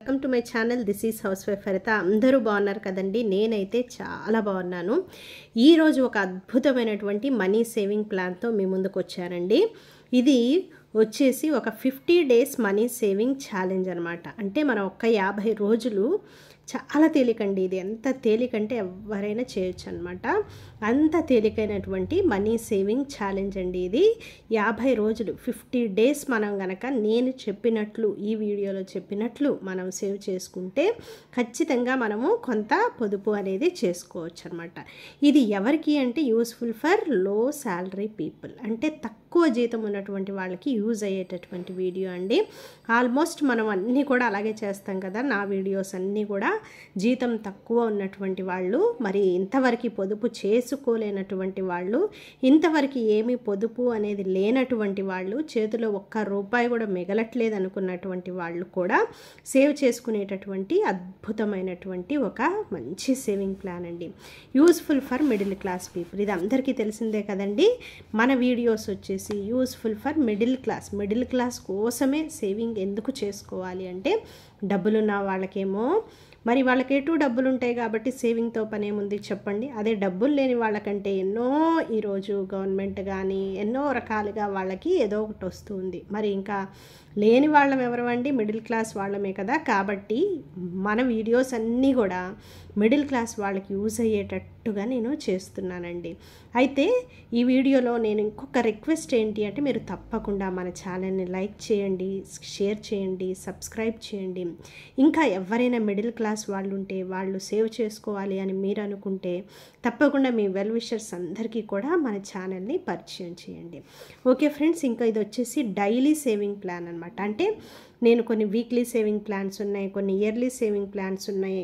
welcome to my channel this is housewife Haritha అందరూ బాగున్నారు కదండి నేనైతే చాలా బాగున్నాను ఈరోజు ఒక అద్భుతమైనటువంటి మనీ సేవింగ్ ప్లాన్తో మీ ముందుకు వచ్చానండి ఇది వచ్చేసి ఒక fifty days money saving challenge అనమాట అంటే మనం ఒక్క యాభై రోజులు చాలా తేలికండి ఇది ఎంత తేలికంటే ఎవరైనా చేయొచ్చు అనమాట అంత తేలికైనటువంటి మనీ సేవింగ్ ఛాలెంజ్ అండి ఇది యాభై రోజులు ఫిఫ్టీ డేస్ మనం గనక నేను చెప్పినట్లు ఈ వీడియోలో చెప్పినట్లు మనం సేవ్ చేసుకుంటే ఖచ్చితంగా మనము కొంత పొదుపు అనేది చేసుకోవచ్చు అనమాట ఇది ఎవరికి అంటే useful for low salary people అంటే తక్కువ జీతం ఉన్నటువంటి వాళ్ళకి యూజ్ అయ్యేటటువంటి వీడియో అండి ఆల్మోస్ట్ మనం అన్నీ కూడా అలాగే చేస్తాం కదా నా వీడియోస్ అన్నీ కూడా జీతం తక్కువ ఉన్నటువంటి వాళ్ళు మరి ఇంతవరకు పొదుపు చేసుకోలేనటువంటి వాళ్ళు ఇంతవరకు ఏమీ పొదుపు అనేది లేనటువంటి వాళ్ళు చేతిలో ఒక్క రూపాయి కూడా మిగలట్లేదు అనుకున్నటువంటి వాళ్ళు కూడా సేవ్ చేసుకునేటటువంటి అద్భుతమైనటువంటి ఒక మంచి సేవింగ్ ప్లాన్ అండి useful for middle class people ఇది అందరికీ తెలిసిందే కదండి మన వీడియోస్ వచ్చేసి useful for middle class middle class కోసమే సేవింగ్ ఎందుకు చేసుకోవాలి అంటే డబ్బులున్న వాళ్ళకేమో మరి వాళ్ళకి ఎటు డబ్బులు ఉంటాయి కాబట్టి సేవింగ్తో పని ఏముంది చెప్పండి అదే డబ్బులు లేని వాళ్ళకంటే ఎన్నో ఈరోజు గవర్నమెంట్ కానీ ఎన్నో రకాలుగా వాళ్ళకి ఏదో ఒకటి వస్తుంది మరి ఇంకా లేని వాళ్ళం ఎవరమండి మిడిల్ క్లాస్ వాళ్ళమే కదా కాబట్టి మన వీడియోస్ అన్నీ కూడా మిడిల్ క్లాస్ వాళ్ళకి యూజ్ అయ్యేటట్టుగా నేను చేస్తున్నానండి అయితే ఈ వీడియోలో నేను ఇంకొక రిక్వెస్ట్ ఏంటి అంటే మీరు తప్పకుండా మన ఛానల్ని లైక్ చేయండి షేర్ చేయండి సబ్స్క్రైబ్ చేయండి ఇంకా ఎవరైనా మిడిల్ క్లాస్ వాళ్ళు ఉంటే వాళ్ళు సేవ్ చేసుకోవాలి అని మీరు అనుకుంటే తప్పకుండా మీ వెల్ విషర్స్ అందరికీ కూడా మన ఛానల్ని పరిచయం చేయండి ఓకే ఫ్రెండ్స్ ఇంకా ఇది వచ్చేసి డైలీ సేవింగ్ ప్లాన్ అనమాట అంటే నేను కొన్ని వీక్లీ సేవింగ్ ప్లాన్స్ ఉన్నాయి కొన్ని ఇయర్లీ సేవింగ్ ప్లాన్స్ ఉన్నాయి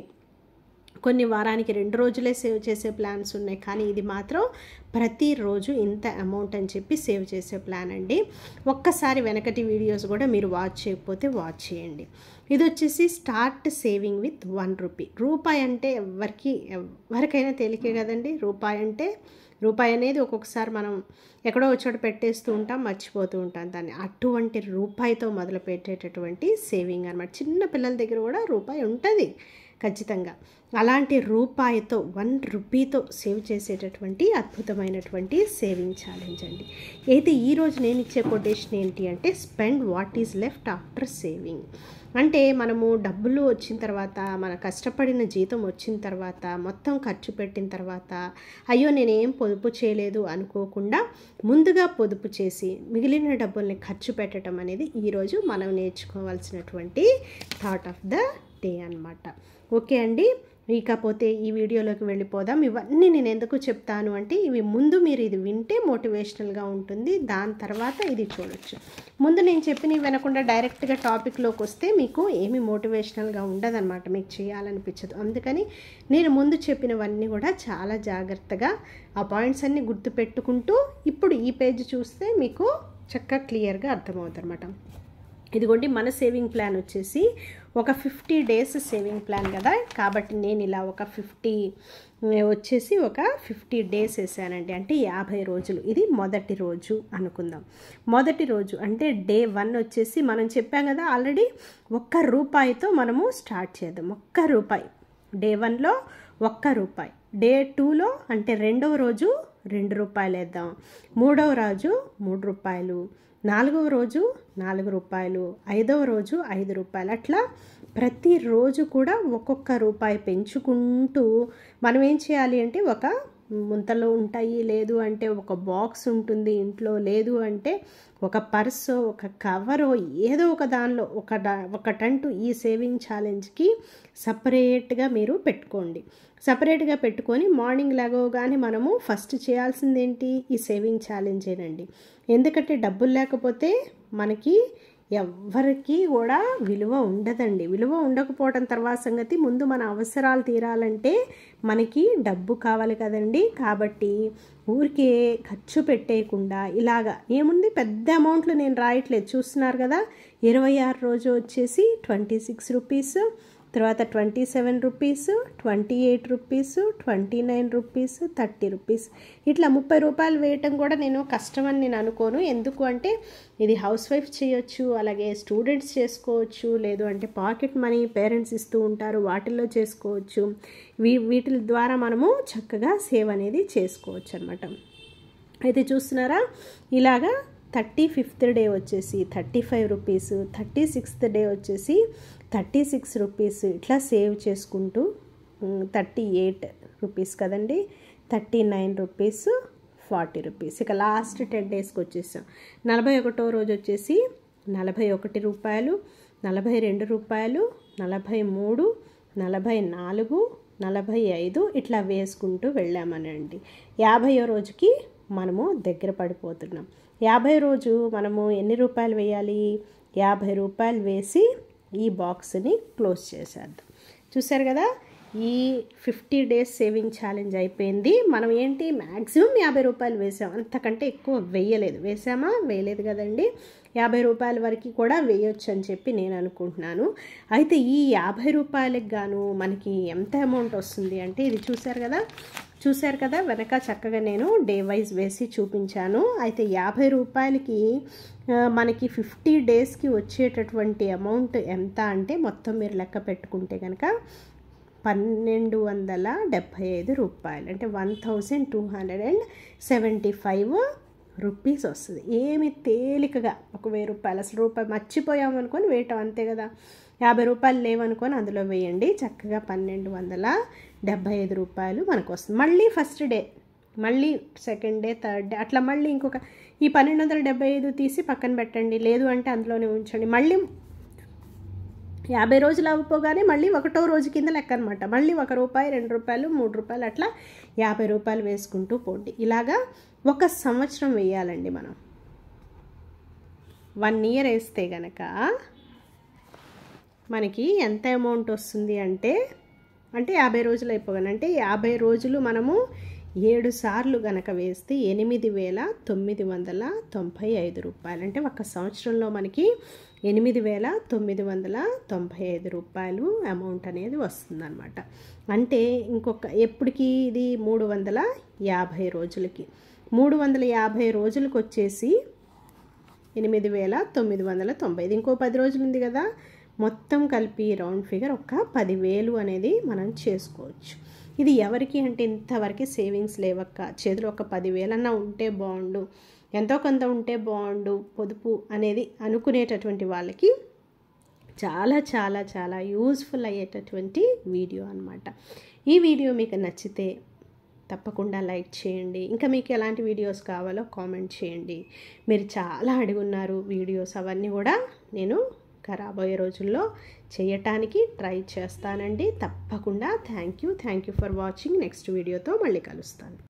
కొన్ని వారానికి రెండు రోజులే సేవ్ చేసే ప్లాన్స్ ఉన్నాయి కానీ ఇది మాత్రం ప్రతిరోజు ఇంత అమౌంట్ అని చెప్పి సేవ్ చేసే ప్లాన్ అండి ఒక్కసారి వెనకటి వీడియోస్ కూడా మీరు వాచ్ చేయకపోతే వాచ్ చేయండి ఇది వచ్చేసి start saving with one rupee రూపాయి అంటే ఎవరికి ఎవరికైనా తేలికే కదండి రూపాయి అంటే రూపాయి అనేది ఒక్కొక్కసారి మనం ఎక్కడో వచ్చాడు పెట్టేస్తూ ఉంటాం మర్చిపోతూ ఉంటాం దాన్ని అటువంటి రూపాయితో మొదలు పెట్టేటటువంటి సేవింగ్ అనమాట చిన్న పిల్లల దగ్గర కూడా రూపాయి ఉంటుంది ఖచ్చితంగా అలాంటి రూపాయితో వన్ రూపీతో సేవ్ చేసేటటువంటి అద్భుతమైనటువంటి సేవింగ్ ఛాలెంజ్ అండి అయితే ఈరోజు నేను ఇచ్చే కొటేషన్ ఏంటి అంటే spend what is left after saving అంటే మనము డబ్బులు వచ్చిన తర్వాత మన కష్టపడిన జీతం వచ్చిన తర్వాత మొత్తం ఖర్చు పెట్టిన తర్వాత అయ్యో నేనేం పొదుపు చేయలేదు అనుకోకుండా ముందుగా పొదుపు చేసి మిగిలిన డబ్బుల్ని ఖర్చు పెట్టడం అనేది ఈరోజు మనం నేర్చుకోవాల్సినటువంటి థాట్ ఆఫ్ ద డే అనమాట ఓకే అండి ఇకపోతే ఈ వీడియోలోకి వెళ్ళిపోదాం ఇవన్నీ నేను ఎందుకు చెప్తాను అంటే ఇవి ముందు మీరు ఇది వింటే మోటివేషనల్గా ఉంటుంది దాని తర్వాత ఇది చూడొచ్చు ముందు నేను చెప్పినవి వినకుండా డైరెక్ట్గా టాపిక్లోకి వస్తే మీకు ఏమి మోటివేషనల్గా ఉండదన్నమాట మీకు చేయాలనిపించదు అందుకని నేను ముందు చెప్పినవన్నీ కూడా చాలా జాగ్రత్తగా ఆ పాయింట్స్ అన్నీ గుర్తుపెట్టుకుంటూ ఇప్పుడు ఈ పేజ్ చూస్తే మీకు చక్కగా క్లియర్గా అర్థమవుతుంది అనమాట ఇదిగోండి మన సేవింగ్ ప్లాన్ వచ్చేసి ఒక ఫిఫ్టీ డేస్ సేవింగ్ ప్లాన్ కదా కాబట్టి నేను ఇలా ఒక ఫిఫ్టీ వచ్చేసి ఒక ఫిఫ్టీ డేస్ వేసానండి అంటే యాభై రోజులు ఇది మొదటి రోజు అనుకుందాం మొదటి రోజు అంటే డే వన్ వచ్చేసి మనం చెప్పాం కదా ఆల్రెడీ ఒక్క రూపాయితో మనము స్టార్ట్ చేద్దాం ఒక్క రూపాయి డే వన్లో ఒక్క రూపాయి డే టూలో అంటే రెండవ రోజు రెండు రూపాయలు వేద్దాం మూడవ రోజు మూడు రూపాయలు నాలుగవ రోజు నాలుగు రూపాయలు ఐదవ రోజు ఐదు రూపాయలు అట్లా ప్రతిరోజు కూడా ఒక్కొక్క రూపాయి పెంచుకుంటూ మనం ఏం చేయాలి అంటే ఒక ముంతలో ఉంటాయి లేదు అంటే ఒక బాక్స్ ఉంటుంది ఇంట్లో లేదు అంటే ఒక పర్సో ఒక కవరో ఏదో ఒక దానిలో ఒక ఒకటంటూ ఈ సేవింగ్ ఛాలెంజ్కి సపరేట్గా మీరు పెట్టుకోండి సపరేట్గా పెట్టుకొని మార్నింగ్ లేవగానే మనము ఫస్ట్ చేయాల్సింది ఏంటి ఈ సేవింగ్ ఛాలెంజేనండి ఎందుకంటే డబ్బులు లేకపోతే మనకి ఎవ్వరికి కూడా విలువ ఉండదండి విలువ ఉండకపోవడం తర్వాత సంగతి ముందు మన అవసరాలు తీరాలంటే మనకి డబ్బు కావాలి కదండి కాబట్టి ఊరికే ఖర్చు పెట్టేయకుండా ఇలాగా ఏముంది పెద్ద అమౌంట్లు నేను రాయట్లేదు చూస్తున్నారు కదా ఇరవై ఆరు రోజు వచ్చేసి ట్వంటీ సిక్స్ రూపీస్ తర్వాత twenty seven rupees twenty eight rupees twenty nine rupees thirty rupees ఇట్లా ముప్పై రూపాయలు వేయటం కూడా నేను కష్టం అని నేను అనుకోను ఎందుకు అంటే ఇది హౌస్ వైఫ్ చేయొచ్చు అలాగే స్టూడెంట్స్ చేసుకోవచ్చు లేదు అంటే పాకెట్ మనీ పేరెంట్స్ ఇస్తూ ఉంటారు వాటిల్లో చేసుకోవచ్చు వీ వీటి ద్వారా మనము చక్కగా సేవ్ అనేది చేసుకోవచ్చు అనమాట అయితే చూస్తున్నారా ఇలాగా థర్టీ ఫిఫ్త్ డే వచ్చేసి thirty five rupees thirty sixth day వచ్చేసి థర్టీ సిక్స్ రూపీస్ ఇట్లా సేవ్ చేసుకుంటూ థర్టీ ఎయిట్ రూపీస్ కదండి thirty nine rupees forty rupees ఇక లాస్ట్ టెన్ డేస్కి వచ్చేసాం నలభై ఒకటో రోజు వచ్చేసి నలభై ఒకటి రూపాయలు నలభై రెండు రూపాయలు నలభై మూడు నలభై నాలుగు నలభై ఐదు ఇట్లా వేసుకుంటూ వెళ్ళామనండి యాభైయో రోజుకి మనము దగ్గర పడిపోతున్నాం యాభై రోజు మనము ఎన్ని రూపాయలు వేయాలి యాభై రూపాయలు వేసి ఈ బాక్స్ని క్లోజ్ చేసేద్దాం చూసారు కదా ఈ ఫిఫ్టీ డేస్ సేవింగ్ ఛాలెంజ్ అయిపోయింది మనం ఏంటి మ్యాక్సిమం యాభై రూపాయలు వేసాం అంతకంటే ఎక్కువ వేయలేదు వేసామా వేయలేదు కదండి యాభై రూపాయల వరకు కూడా వేయొచ్చు అని చెప్పి నేను అనుకుంటున్నాను అయితే ఈ యాభై రూపాయలకు గాను మనకి ఎంత అమౌంట్ వస్తుంది అంటే ఇది చూసారు కదా చూశారు కదా వెనక చక్కగా నేను డే వైజ్ వేసి చూపించాను అయితే యాభై రూపాయలకి మనకి ఫిఫ్టీ డేస్కి వచ్చేటటువంటి అమౌంట్ ఎంత అంటే మొత్తం మీరు లెక్క పెట్టుకుంటే కనుక పన్నెండు వందల డెబ్భై ఐదు రూపాయలు అంటే one thousand two hundred and seventy five rupees వస్తుంది ఏమి తేలికగా ఒక వెయ్యి రూపాయలు అసలు రూపాయి మర్చిపోయాం అనుకొని వేయటం అంతే కదా యాభై రూపాయలు లేవనుకొని అందులో వేయండి చక్కగా పన్నెండు వందల డెబ్భై ఐదు రూపాయలు మనకు వస్తుంది మళ్ళీ ఫస్ట్ డే మళ్ళీ సెకండ్ డే థర్డ్ డే అట్లా మళ్ళీ ఇంకొక ఈ పన్నెండు వందల డెబ్బై ఐదు తీసి పక్కన పెట్టండి లేదు అంటే అందులోనే ఉంచండి మళ్ళీ యాభై రోజులు అవ్వపోగానే మళ్ళీ ఒకటో రోజు కింద లెక్క అనమాట మళ్ళీ ఒక రూపాయి రెండు రూపాయలు మూడు రూపాయలు అట్లా యాభై రూపాయలు వేసుకుంటూ పోండి ఇలాగా ఒక సంవత్సరం వేయాలండి మనం వన్ ఇయర్ వేస్తే గనక మనకి ఎంత అమౌంట్ వస్తుంది అంటే అంటే యాభై రోజులు అయిపోగానే అంటే యాభై రోజులు మనము ఏడు సార్లు గనక వేస్తే ఎనిమిది వేల తొమ్మిది వందల తొంభై ఐదు రూపాయలు అంటే ఒక సంవత్సరంలో మనకి ఎనిమిది వేల తొమ్మిది వందల తొంభై ఐదు రూపాయలు అమౌంట్ అనేది వస్తుందన్నమాట అంటే ఇంకొక ఎప్పటికి ఇది మూడు వందల యాభై రోజులకి మూడు వందల యాభై రోజులకు వచ్చేసి ఎనిమిది వేల తొమ్మిది వందల తొంభై ఐదు ఇంకో పది రోజులు ఉంది కదా మొత్తం కలిపి రౌండ్ ఫిగర్ ఒక పదివేలు అనేది మనం చేసుకోవచ్చు ఇది ఎవరికి అంటే ఇంతవరకు సేవింగ్స్ లేవక్క చేతిలో ఒక పదివేలన్నా ఉంటే బాగుండు ఎంతో కొంత ఉంటే బాగుండు పొదుపు అనేది అనుకునేటటువంటి వాళ్ళకి చాలా చాలా చాలా యూస్ఫుల్ అయ్యేటటువంటి వీడియో అనమాట ఈ వీడియో మీకు నచ్చితే తప్పకుండా లైక్ చేయండి ఇంకా మీకు ఎలాంటి వీడియోస్ కావాలో కామెంట్ చేయండి మీరు చాలా అడుగున్నారు వీడియోస్ అవన్నీ కూడా నేను రాబోయే రోజుల్లో చేయటానికి ట్రై చేస్తానండి తప్పకుండా thank you thank you for watching next వీడియోతో మళ్ళీ కలుస్తాను